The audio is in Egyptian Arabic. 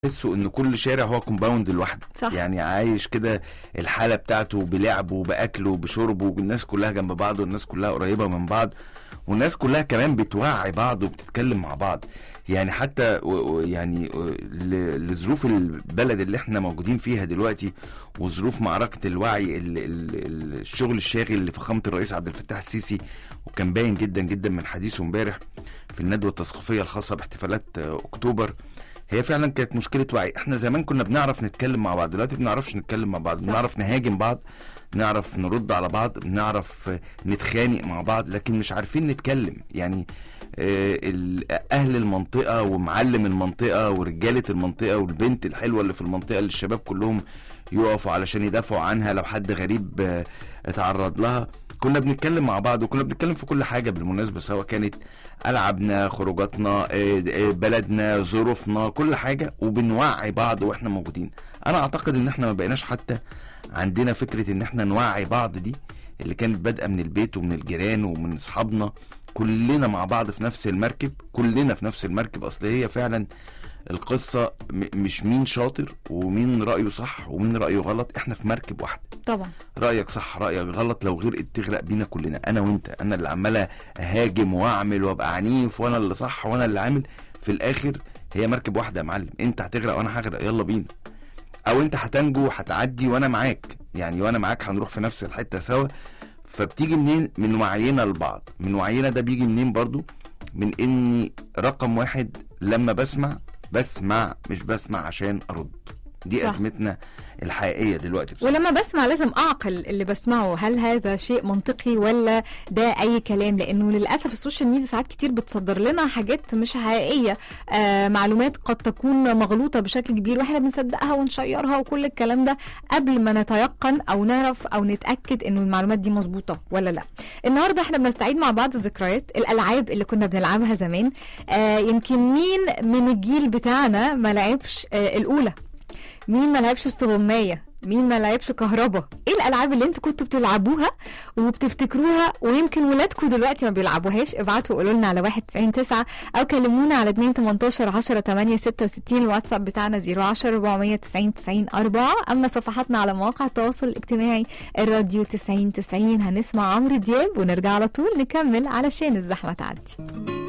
تحسوا ان كل شارع هو كومباوند لوحده صح. يعني عايش كده الحاله بتاعته بلعبه باكله بشربه والناس كلها جنب بعض والناس كلها قريبه من بعض والناس كلها كمان بتوعي بعض وبتتكلم مع بعض يعني حتى و- و- يعني و- ل- لظروف البلد اللي احنا موجودين فيها دلوقتي وظروف معركه الوعي ال- ال- ال- الشغل الشاغل اللي فخامه الرئيس عبد الفتاح السيسي وكان باين جدا جدا من حديثه امبارح في الندوه التثقيفيه الخاصه باحتفالات آه، اكتوبر هي فعلا كانت مشكله وعي احنا زمان كنا بنعرف نتكلم مع بعض دلوقتي بنعرفش نتكلم مع بعض صح. بنعرف نهاجم بعض نعرف نرد على بعض بنعرف آه، نتخانق مع بعض لكن مش عارفين نتكلم يعني آه، ال- اهل المنطقه ومعلم المنطقه ورجاله المنطقه والبنت الحلوه اللي في المنطقه اللي الشباب كلهم يقفوا علشان يدافعوا عنها لو حد غريب آه، اتعرض لها كنا بنتكلم مع بعض وكنا بنتكلم في كل حاجه بالمناسبه سواء كانت العابنا خروجاتنا آه، آه، بلدنا ظروفنا كل حاجه وبنوعي بعض واحنا موجودين انا اعتقد ان احنا ما بقيناش حتى عندنا فكره ان احنا نوعي بعض دي اللي كانت بادئه من البيت ومن الجيران ومن اصحابنا كلنا مع بعض في نفس المركب كلنا في نفس المركب اصل هي فعلا القصه م- مش مين شاطر ومين رايه صح ومين رايه غلط احنا في مركب واحده طبعا رايك صح رايك غلط لو غرقت تغرق بينا كلنا انا وانت انا اللي عمال اهاجم واعمل وابقى عنيف وانا اللي صح وانا اللي عامل في الاخر هي مركب واحده يا معلم انت هتغرق وانا هغرق يلا بينا او انت هتنجو هتعدي وانا معاك يعني وانا معاك هنروح في نفس الحته سوا فبتيجي منين من وعينا لبعض من وعينا ده بيجي منين برضو من اني رقم واحد لما بسمع بسمع مش بسمع عشان ارد دي صح. ازمتنا الحقيقيه دلوقتي بصراحه ولما بسمع لازم اعقل اللي بسمعه هل هذا شيء منطقي ولا ده اي كلام لانه للاسف السوشيال ميديا ساعات كتير بتصدر لنا حاجات مش حقيقيه آه معلومات قد تكون مغلوطه بشكل كبير واحنا بنصدقها ونشيرها وكل الكلام ده قبل ما نتيقن او نعرف او نتاكد انه المعلومات دي مظبوطه ولا لا النهارده احنا بنستعيد مع بعض الذكريات الالعاب اللي كنا بنلعبها زمان آه يمكن مين من الجيل بتاعنا ما لعبش آه الاولى مين ما لعبش استغماية مين ما لعبش كهربا ايه الالعاب اللي انتوا كنتوا بتلعبوها وبتفتكروها ويمكن ولادكم دلوقتي ما بيلعبوهاش ابعتوا قولوا لنا على 199 او كلمونا على 2 18 10 8 66 الواتساب بتاعنا 010 490 90 4 اما صفحاتنا على مواقع التواصل الاجتماعي الراديو 90 90 هنسمع عمرو دياب ونرجع على طول نكمل علشان الزحمه تعدي